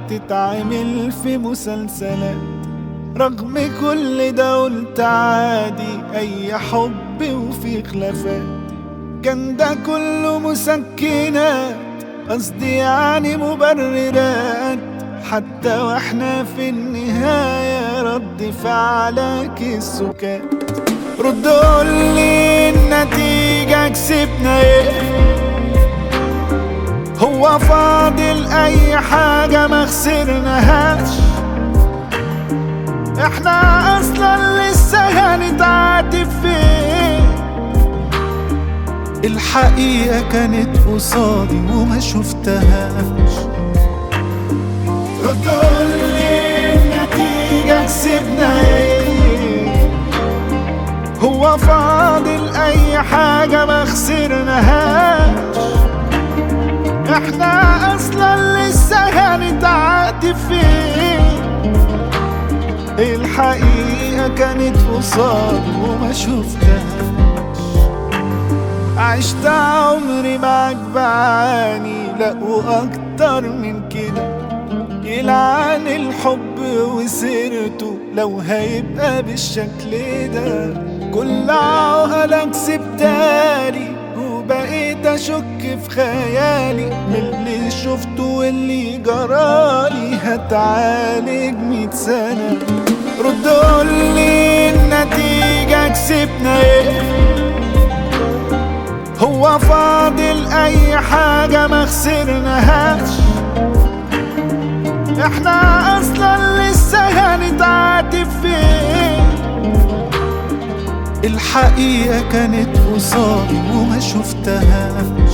تتعمل في مسلسلات رغم كل ده قلت عادي اي حب وفي خلافات كان ده كله مسكنات قصدي يعني مبررات حتى واحنا في النهاية رد فعلك السكات رد قولي النتيجة كسبنا ايه هو فاضل اي حاجة ما خسرناهاش احنا اصلا لسه هنتعاتب فين الحقيقة كانت قصادي وما شفتهاش رد قولي النتيجة كسبنا ايه هو فاضل اي حاجة ما خسرناهاش احنا اصلا لسه هنتعاتب فين الحقيقة كانت قصادي وما شفتهاش عشت عمري معاك بعاني لا واكتر من كده يلعن الحب وسيرته لو هيبقى بالشكل ده كل عقلك سبتالي وبقيت اشك في خيالي من اللي شفته واللي جرالي هتعالج مية سنة رد قولي النتيجة كسبنا ايه هو فاضل اي حاجة ما خسرناهاش احنا اصلا لسه هنتعاتب فين الحقيقة كانت قصادي وما شفتهاش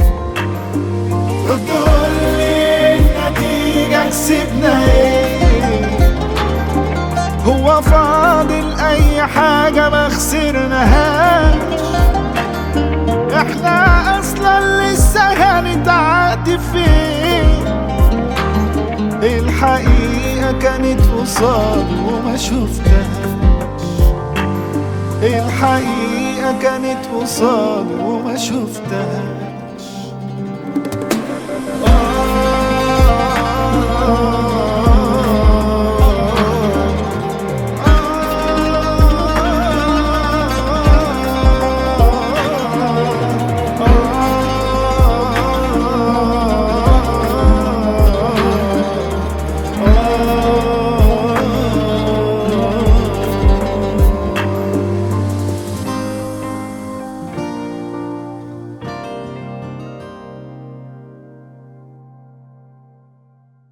رد قولي النتيجة كسبنا ايه هو فاضل اي حاجة ما خسرناهاش احنا اصلا لسه هنتعاتب فين الحقيقة كانت قصادي وما شفتهاش الحقيقة كانت قصادي وما شفتهاش